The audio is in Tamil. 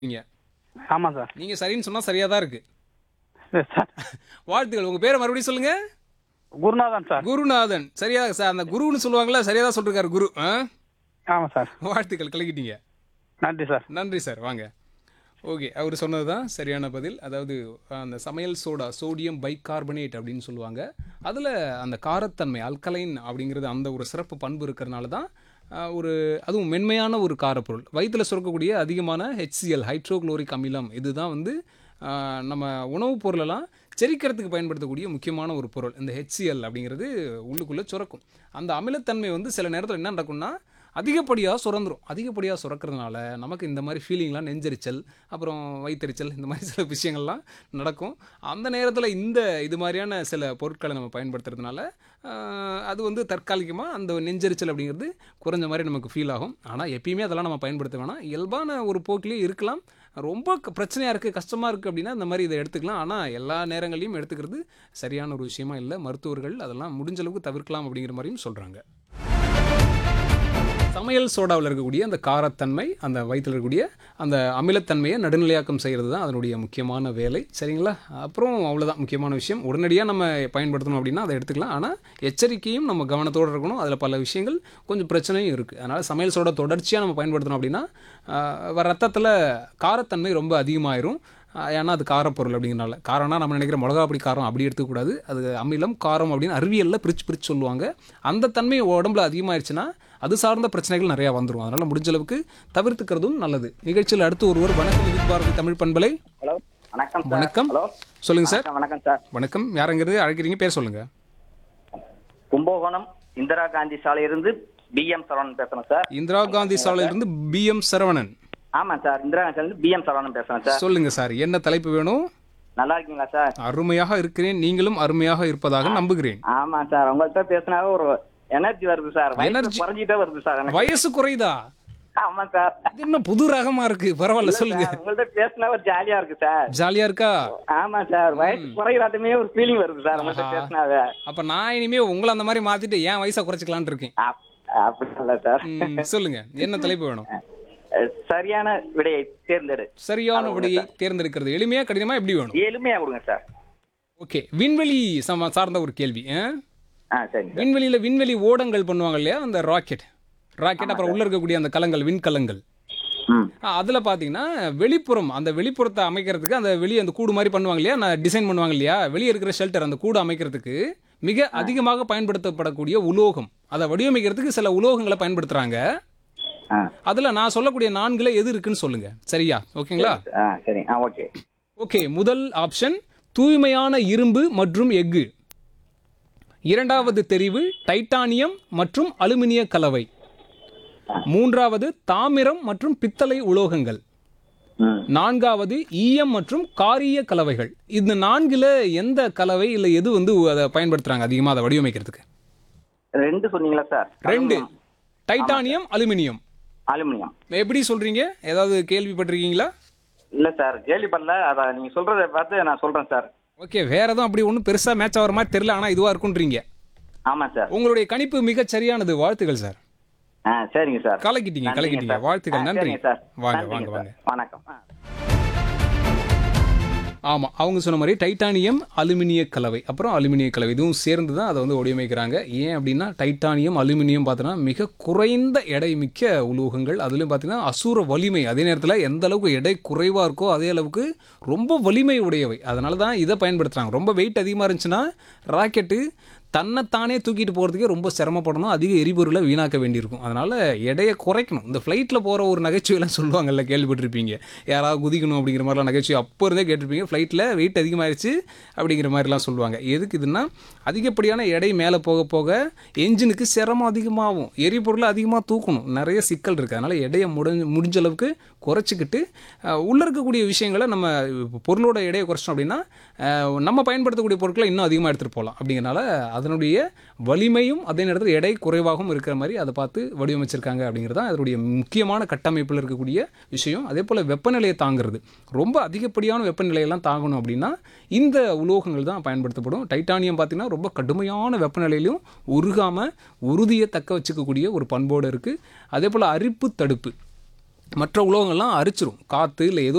நீங்க ஆமாம் சார் நீங்க சரின்னு சொன்னா சரியா தான் இருக்கு சரி சார் வாழ்த்துக்கள் உங்க பேரை மறுபடியும் சொல்லுங்க குருநாதன் சார் குருநாதன் சரியா சார் அந்த குருன்னு சொல்லுவாங்களா சரியா தான் சொல்லிருக்காரு குரு ஆ? ஆமாம் சார் வாழ்த்துக்கள் கலக்கிட்டீங்க நன்றி சார் நன்றி சார் வாங்க ஓகே அவர் சொன்னது தான் சரியான பதில் அதாவது அந்த சமையல் சோடா சோடியம் பைகார்பனேட் அப்படின்னு சொல்லுவாங்க அதில் அந்த காரத்தன்மை அல்கலைன் அப்படிங்கிறது அந்த ஒரு சிறப்பு பண்பு இருக்கிறனால தான் ஆஹ், ஒரு அதுவும் மென்மையான ஒரு காரப்பொருள் வயிற்றில் சுரக்கக்கூடிய அதிகமான ஹெச்சிஎல் ஹைட்ரோகுளோரிக் அமிலம் இதுதான் வந்து ஆஹ், நம்ம உணவுப் பொருளெல்லாம் செரிக்கிறதுக்கு பயன்படுத்தக்கூடிய முக்கியமான ஒரு பொருள் இந்த ஹெச்சிஎல் அப்படிங்கிறது உள்ளுக்குள்ளே சுரக்கும் அந்த அமிலத்தன்மை வந்து சில நேரத்தில் என்ன நடக்கும்னா அதிகப்படியாக சுரந்துரும் அதிகப்படியாக சுரக்கிறதுனால நமக்கு இந்த மாதிரி ஃபீலிங்லாம் நெஞ்செரிச்சல் அப்புறம் வயிற்றெரிச்சல் இந்த மாதிரி சில விஷயங்கள்லாம் நடக்கும் அந்த நேரத்தில் இந்த இது மாதிரியான சில பொருட்களை நம்ம பயன்படுத்துறதுனால ஆஹ், அது வந்து தற்காலிகமாக அந்த நெஞ்செரிச்சல் அப்படிங்கிறது குறைஞ்ச மாதிரி நமக்கு ஃபீல் ஆகும் ஆனால் எப்பயுமே அதெல்லாம் நம்ம பயன்படுத்த வேணாம் இயல்பான ஒரு போக்கிலேயே இருக்கலாம் ரொம்ப க- பிரச்சனையாக இருக்குது கஷ்டமாக இருக்குது அப்படின்னா இந்த மாதிரி இதை எடுத்துக்கலாம் ஆனால் எல்லா நேரங்களையும் எடுத்துக்கிறது சரியான ஒரு விஷயமா இல்லை மருத்துவர்கள் அதெல்லாம் முடிஞ்ச அளவுக்கு தவிர்க்கலாம் அப்படிங்கிற மாதிரியும் சொல்கிறாங்க சமையல் சோடாவில் இருக்கக்கூடிய அந்த காரத்தன்மை அந்த வயிற்றில் இருக்கக்கூடிய அந்த அமிலத்தன்மையை நடுநிலையாக்கம் செய்கிறது தான் அதனுடைய முக்கியமான வேலை சரிங்களா அப்புறம் அவ்வளோதான் முக்கியமான விஷயம் உடனடியாக நம்ம பயன்படுத்தணும் அப்படின்னா அதை எடுத்துக்கலாம் ஆனால் எச்சரிக்கையும் நம்ம கவனத்தோடு இருக்கணும் அதில் பல விஷயங்கள் கொஞ்சம் பிரச்சனையும் இருக்குது அதனால் சமையல் சோடா தொடர்ச்சியாக நம்ம பயன்படுத்தணும் அப்படின்னா ஆஹ், ரத்தத்தில் காரத்தன்மை ரொம்ப அதிகமாயிரும் ஆஹ், ஏன்னா அது காரப்பொருள் அப்படிங்கிறனால காரம்னா நம்ம நினைக்கிற மிளகா அப்படி காரம் அப்படி எடுத்துக்கூடாது அது அமிலம் காரம் அப்படின்னு அறிவியலில் பிரித்து பிரித்து சொல்லுவாங்க அந்த தன்மை உடம்புல அதிகமாயிருச்சுன்னா அது சார்ந்த பிரச்சனைகள் நிறையா வந்துடும் அதனால் முடிஞ்ச அளவுக்கு தவிர்த்துக்கிறதும் நல்லது நிகழ்ச்சியில் அடுத்து ஒருவர் வணக்கம் விதித் பாரதி தமிழ் பண்பலை ஹலோ வணக்கம் சார் வணக்கம். ஹலோ சொல்லுங்க சார் வணக்கம் வணக்கம் சார் வணக்கம் யாருங்கிறது அழைக்கிறீங்க பேர் சொல்லுங்க கும்பகோணம் இந்திரா காந்தி சாலையிலிருந்து பிஎம் சரவணன் பேசுறேன் சார் இந்திரா காந்தி சாலையிலிருந்து பி எம் சரவணன் ஆமாம் சார் இந்திரா காந்தி சாலையிலிருந்து பிஎம் சரவணன் பேசுறேன் சார் சொல்லுங்க சார் என்ன தலைப்பு வேணும் நல்லா இருக்கீங்களா சார் அருமையாக இருக்கிறேன் நீங்களும் அருமையாக இருப்பதாக நம்புகிறேன் ஆமாம் சார் உங்கள்கிட்ட பேசினாவே ஒரு எனர்ஜி வருது சார் Energy? எனர்ஜி குறைஞ்சிட்டே வருது சார் எனக்கு வயசு குறையுதா ஆமாம் சார் இது என்ன புது ரகமா இருக்கு பரவாயில்ல சொல்லுங்க சார், உங்கள்ட்ட பேசினா ஒரு ஜாலியா இருக்கு சார் ஜாலியா இருக்கா ஆமா சார் வயசு குறையிறாட்டுமே ஒரு ஃபீலிங் வருது சார் உங்கள்ட்ட ஆஹா. பேசினாவே அப்ப நான் இனிமே உங்களை அந்த மாதிரி மாத்திட்டு ஏன் வயசை குறைச்சிக்கலாம்னு இருக்கேன் அப்- அப்படி இல்ல சார் ம், சொல்லுங்க என்ன தலைப்பு வேணும் சரியான விடையை தேர்ந்தெடு சரியான விடையை தேர்ந்தெடுக்கிறது எளிமையா கடினமா எப்படி வேணும் எளிமையா கொடுங்க சார் ஓகே விண்வெளி சம சார்ந்த ஒரு கேள்வி ஆ? ஆ சரிங்க சார் விண்வெளியில விண்வெளி ஓடங்கள் பண்ணுவாங்க இல்லையா அந்த ராக்கெட் ராக்கெட் அப்புறம் உள்ள இருக்கக்கூடிய அந்த கலங்கள் விண்கலங்கள் ம் ஆ, அதுல பாத்தீங்கன்னா வெளிப்புறம் அந்த வெளிப்புறத்தை அமைக்கிறதுக்கு அந்த வெளியே அந்த கூடு மாதிரி பண்ணுவாங்க இல்லையா நான் டிசைன் பண்ணுவாங்க இல்லையா வெளியே இருக்கிற ஷெல்டர் அந்த கூடு அமைக்கிறதுக்கு மிக அதிகமாக பயன்படுத்தப்படக்கூடிய உலோகம் அதை வடிவமைக்கிறதுக்கு சில உலோகங்களை பயன்படுத்துறாங்க ஆ அதுல நான் சொல்லக்கூடிய நான்குல எது இருக்குன்னு சொல்லுங்க சரியா ஓகேங்களா ஆ சரி ஆ ஓகே ஓகே முதல் ஆப்ஷன் தூய்மையான இரும்பு மற்றும் எஃகு இரண்டாவது தெரிவு டைட்டானியம் மற்றும் அலுமினிய கலவை மூன்றாவது தாமிரம் மற்றும் பித்தளை உலோகங்கள் ம் நான்காவது ஈயம் மற்றும் காரிய கலவைகள் இந்த நான்குல எந்த கலவை இல்லை எது வந்து அதை பயன்படுத்துறாங்க அதிகமாக அதை வடிவமைக்கிறதுக்கு ரெண்டு சொன்னீங்களா சார் ரெண்டு டைட்டானியம் அலுமினியம் அலுமினியம் எப்படி சொல்றீங்க ஏதாவது கேள்விப்பட்டிருக்கீங்களா இல்ல சார் கேள்விப்படல அத நீங்க சொல்றத பார்த்து நான் சொல்றேன் சார் ஓகே வேற எதுவும் அப்படி ஒன்றும் பெருசா மேட்ச் ஆகிற மாதிரி தெரியல ஆனால் இதுவா இருக்குன்றீங்க ஆமா சார் உங்களுடைய கணிப்பு மிகச் சரியானது வாழ்த்துக்கள் சார் ஆ சரிங்க சார் கலக்கிட்டீங்க நன்றிங்க கலக்கிட்டீங்க சார். வாழ்த்துக்கள் ஆ, நன்றி சரிங்க சார் வாங்க நன்றிங்க வாங்க சார். வாங்க வணக்கம் ஆ. ஆமா அவங்க சொன்ன மாதிரி டைட்டானியம் அலுமினிய கலவை அப்புறம் அலுமினிய கலவை இதுவும் சேர்ந்து தான் அதை வந்து வடிவமைக்கிறாங்க ஏன் அப்படின்னா டைட்டானியம் அலுமினியம் பார்த்தோன்னா மிக குறைந்த எடை மிக்க உலோகங்கள் அதுலயும் பார்த்தீங்கன்னா அசூர வலிமை அதே நேரத்தில் எந்த அளவுக்கு எடை குறைவாக இருக்கோ அதே அளவுக்கு ரொம்ப வலிமை உடையவை அதனால தான் இதை பயன்படுத்துகிறாங்க ரொம்ப வெயிட் அதிகமாக இருந்துச்சுன்னா ராக்கெட்டு தன்னைத்தானே தூக்கிட்டு போகிறதுக்கே ரொம்ப சிரமப்படணும் அதிக எரிபொருளை வீணாக்க வேண்டியிருக்கும் அதனால் எடையை குறைக்கணும் இந்த ஃப்ளைட்டில் போகிற ஒரு நகைச்சுவையெல்லாம் சொல்லுவாங்கல்ல கேள்விப்பட்டிருப்பீங்க யாராவது குதிக்கணும் அப்படிங்கிற மாதிரிலாம் நகைச்சுவை அப்போ இருந்தே கேட்டிருப்பீங்க ஃப்ளைட்டில் வெயிட் அதிகமாகிடுச்சு அப்படிங்கிற மாதிரிலாம் சொல்லுவாங்க எதுக்கு இதுன்னா அதிகப்படியான எடை மேலே போக போக என்ஜினுக்கு சிரமம் அதிகமாகும் எரிபொருளை அதிகமாக தூக்கணும் நிறைய சிக்கல் இருக்குது அதனால் எடையை முடிஞ்ச முடிஞ்ச அளவுக்கு குறைச்சிக்கிட்டு அஹ், உள்ள இருக்கக்கூடிய விஷயங்களை நம்ம பொருளோட எடையை குறைச்சோம் அப்படின்னா அஹ், நம்ம பயன்படுத்தக்கூடிய பொருட்களை இன்னும் அதிகமாக எடுத்துகிட்டு போகலாம் அப்படிங்கிறனால அதனுடைய வலிமையும் அதே நேரத்தில் எடை குறைவாகவும் இருக்கிற மாதிரி அதை பார்த்து வடிவமைச்சிருக்காங்க அப்படிங்கிறது தான் அதனுடைய முக்கியமான கட்டமைப்பில் இருக்கக்கூடிய விஷயம் அதே போல் வெப்பநிலையை தாங்கிறது ரொம்ப அதிகப்படியான வெப்பநிலையெல்லாம் தாங்கணும் அப்படின்னா இந்த உலோகங்கள் தான் பயன்படுத்தப்படும் டைட்டானியம் பார்த்தீங்கன்னா ரொம்ப கடுமையான வெப்பநிலையிலும் உருகாமல் உறுதியை தக்க வச்சுக்கக்கூடிய ஒரு பண்போடு இருக்குது அதே போல் அரிப்பு தடுப்பு மற்ற உலோகங்கள்லாம் அரிச்சிரும் காற்று இல்லை ஏதோ